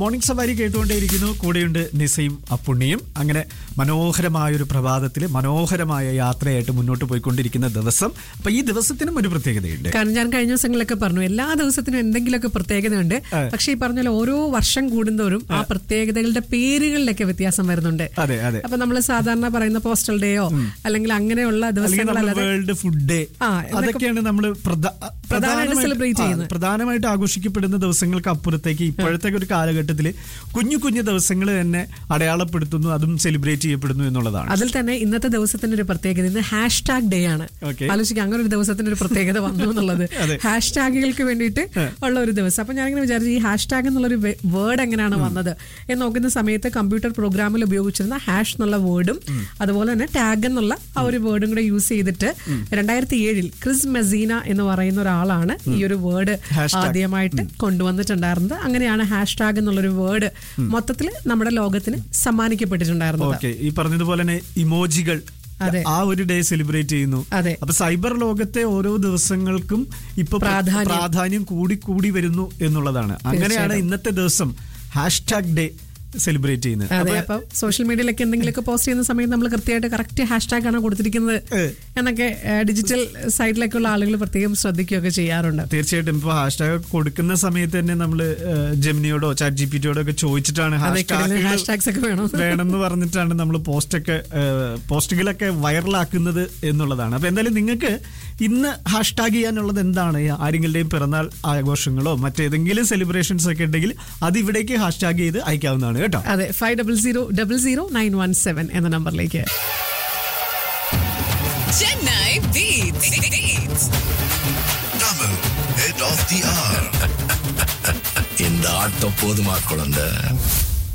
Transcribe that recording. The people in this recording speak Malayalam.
മോർണിംഗ് സവാരി കേട്ടുകൊണ്ടേയിരിക്കുന്നു കൂടെയുണ്ട് നിസയും അപ്പുണ്ണിയും അങ്ങനെ മനോഹരമായ ഒരു പ്രഭാതത്തിൽ മനോഹരമായ യാത്രയായിട്ട് മുന്നോട്ട് പോയിക്കൊണ്ടിരിക്കുന്ന ദിവസം അപ്പൊ ഈ ദിവസത്തിനും ഒരു പ്രത്യേകതയുണ്ട് കാരണം ഞാൻ കഴിഞ്ഞ ദിവസങ്ങളിലൊക്കെ പറഞ്ഞു എല്ലാ ദിവസത്തിനും എന്തെങ്കിലുമൊക്കെ പ്രത്യേകതയുണ്ട് പക്ഷെ ഈ പറഞ്ഞ പോലെ ഓരോ വർഷം കൂടുന്തോറും ആ പ്രത്യേകതകളുടെ പേരുകളിലൊക്കെ വ്യത്യാസം വരുന്നുണ്ട് അതെ അതെ അപ്പൊ നമ്മൾ സാധാരണ പറയുന്ന പോസ്റ്റൽ ഡേയോ അല്ലെങ്കിൽ അങ്ങനെയുള്ള അല്ലെങ്കിൽ നമ്മൾ ദിവസങ്ങളല്ലാതെ വേൾഡ് ഫുഡ് ഡേ ആ, എന്നൊക്കെ അതൊക്കെയാണ് നമ്മൾ പ്രധാനമായിട്ട് celebrate ചെയ്യുന്നത്. പ്രധാനമായിട്ട് ആഘോഷിക്കപ്പെടുന്ന ദിവസങ്ങൾക്ക് അപ്പുറത്തേക്ക് ഇപ്പോഴത്തെ ഒരു കാലഘട്ടത്തിൽ കുഞ്ഞു കുഞ്ഞു ദിവസങ്ങൾ തന്നെ അടയാളപ്പെടുത്തുന്നു അതും സെലിബ്രേറ്റ് ചെയ്യപ്പെടുന്നു എന്നുള്ളതാണ് അതിൽ തന്നെ ഇന്നത്തെ ദിവസത്തിന്റെ ഒരു പ്രത്യേകത ഇന്ന് ഹാഷ് ടാഗ് ഡേ ആണ് Okay. ആലോചിക്കുക അങ്ങനെ ഒരു ദിവസത്തിന്റെ ഒരു പ്രത്യേകത വന്നു എന്നുള്ളത് അതെ. ഹാഷ് ടാഗുകൾക്ക് വേണ്ടിയിട്ട് ഉള്ള ഒരു ദിവസം അപ്പൊ ഞാനിങ്ങനെ വിചാരിച്ചു ഈ ഹാഷ് ടാഗ് എന്നുള്ളൊരു വേർഡ് എങ്ങനെയാണ് വന്നത് എന്ന് നോക്കുന്ന സമയത്ത് കമ്പ്യൂട്ടർ പ്രോഗ്രാമിൽ ഉപയോഗിച്ചിരുന്ന ഹാഷ് എന്നുള്ള വേർഡും അതുപോലെ തന്നെ ടാഗ് എന്നുള്ള ആ ഒരു വേർഡും കൂടെ യൂസ് ചെയ്തിട്ട് രണ്ടായിരത്തി ഏഴിൽ ക്രിസ് മെസീന എന്ന് പറയുന്ന ഒരാളാണ് ഈ ഒരു വേർഡ് Hashtag. ആദ്യമായിട്ട് കൊണ്ടുവന്നിട്ടുണ്ടായിരുന്നത് അങ്ങനെയാണ് ഹാഷ് ടാഗ് എന്നുള്ളൊരു വേർഡ് മൊത്തത്തിൽ നമ്മുടെ ലോകത്തിന് സമ്മാനിക്കപ്പെട്ടിട്ടുണ്ടായിരുന്നത് ഓക്കെ ഈ പറഞ്ഞതുപോലെ തന്നെ ഇമോജികൾ അതെ. ആ ഒരു ഡേ സെലിബ്രേറ്റ് ചെയ്യുന്നു അതെ. അപ്പൊ സൈബർ ലോകത്തെ ഓരോ ദിവസങ്ങൾക്കും ഇപ്പൊ പ്ര- പ്രാധാന്യം. പ്രാധാന്യം കൂടി കൂടി വരുന്നു എന്നുള്ളതാണ് അങ്ങനെയാണ് തീർച്ചയായിട്ടും. ഇന്നത്തെ ദിവസം ഹാഷ്ടാഗ് ഡേ സെലിബ്രേറ്റ് ചെയ്യുന്നത് അതെ അപ്പൊ അപ്പൊ സോഷ്യൽ മീഡിയയിലൊക്കെ എന്തെങ്കിലുമൊക്കെ പോസ്റ്റ് ചെയ്യുന്ന സമയത്ത് നമ്മൾ കൃത്യമായിട്ട് കറക്റ്റ് ഹാഷ്ടാഗ് ആണ് കൊടുത്തിരിക്കുന്നത് ഏ. എന്നൊക്കെ ഡിജിറ്റൽ സൈറ്റിലൊക്കെ ഉള്ള ആളുകൾ പ്രത്യേകം ശ്രദ്ധിക്കുകയൊക്കെ ചെയ്യാറുണ്ട് തീർച്ചയായിട്ടും ഇപ്പൊ ഹാഷ്ടാഗ് കൊടുക്കുന്ന സമയത്ത് തന്നെ നമ്മള് ജെമിനിയോടോ ചാറ്റ് ജി പി ടിയോടോ ഒക്കെ ചോദിച്ചിട്ടാണ് അതൊക്കെ ഹാഷ്ടാഗ് ഹാഷ്ടാഗ്സ് ഒക്കെ വേണം വേണമെന്ന് പറഞ്ഞിട്ടാണ് നമ്മൾ പോസ്റ്റൊക്കെ പോസ്റ്റുകളൊക്കെ വൈറലാക്കുന്നത് എന്നുള്ളതാണ് അപ്പൊ എന്തായാലും നിങ്ങൾക്ക് ഇന്ന് ഹാഷ്ടാഗ് ചെയ്യാനുള്ളത് എന്താണ് ആരെങ്കിലുടെയും പിറന്നാൾ ആഘോഷങ്ങളോ മറ്റേതെങ്കിലും സെലിബ്രേഷൻസ് ഒക്കെ ഉണ്ടെങ്കിൽ അത് ഇവിടേക്ക് ഹാഷ്ടാഗ് ചെയ്ത് അയക്കാവുന്നതാണ് കേട്ടോ അതെ five double zero double zero nine one seven എന്ന നമ്പറിലേക്ക് Chennai Beats. Beats. Tamil, head of the hour. இந்த ஆட்டம் போதுமா குழந்தை